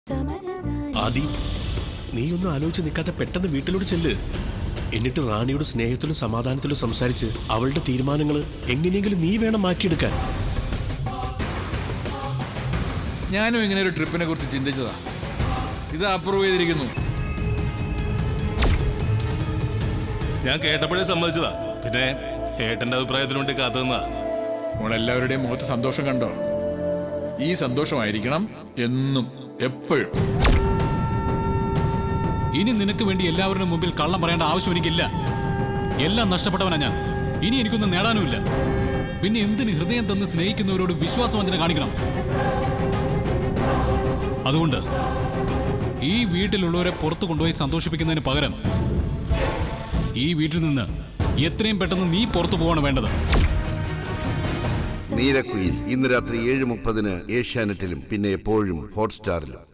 ആദി നീ ഒന്നും ആലോചിച്ച് നിൽക്കാതെ പെട്ടെന്ന് വീട്ടിലോട്ട് ചെല്ല് എന്നിട്ട് റാണിയോട് സ്നേഹത്തിലും സമാധാനത്തിലും സംസാരിച്ച് അവളുടെ തീരുമാനങ്ങൾ എങ്ങനെയെങ്കിലും നീ വേണം മാറ്റിയെടുക്കാൻ ഞാനും ഇങ്ങനെ ഒരു ട്രിപ്പിനെ കുറിച്ച് ചിന്തിച്ചതാ ഇത് അപ്രൂവ് ചെയ്തിരിക്കുന്നു ഞാൻ കേട്ടപ്പോഴേ സമ്മതിച്ചതാ പിന്നെ ഏട്ടന്റെ അഭിപ്രായത്തിനുവേണ്ടി കാത്തു നിന്നാ നമ്മളെല്ലാവരുടെയും മുഖത്ത് സന്തോഷം കണ്ടോ ഈ സന്തോഷമായിരിക്കണം എന്നും എപ്പോഴും ഇനി നിനക്ക് വേണ്ടി എല്ലാവരുടെ മുമ്പിൽ കള്ളം പറയേണ്ട ആവശ്യം എനിക്കില്ല എല്ലാം നഷ്ടപ്പെട്ടവനാ ഞാൻ ഇനി എനിക്കൊന്നും നേടാനുമില്ല പിന്നെ എന്തിന് ഹൃദയം തന്ന് സ്നേഹിക്കുന്നവരോട് വിശ്വാസവഞ്ചന കാണിക്കണം അതുകൊണ്ട് ഈ വീട്ടിലുള്ളവരെ പുറത്തു കൊണ്ടുപോയി സന്തോഷിപ്പിക്കുന്നതിന് പകരം ഈ വീട്ടിൽ നിന്ന് എത്രയും പെട്ടെന്ന് നീ പുറത്തു പോവാണ് വേണ്ടത് നീരക്കുയിൽ ഇന്ന് രാത്രി ഏഴ് മുപ്പതിന് ഏഷ്യാനെറ്റിലും പിന്നെ എപ്പോഴും ഹോട്ട്സ്റ്റാറിലും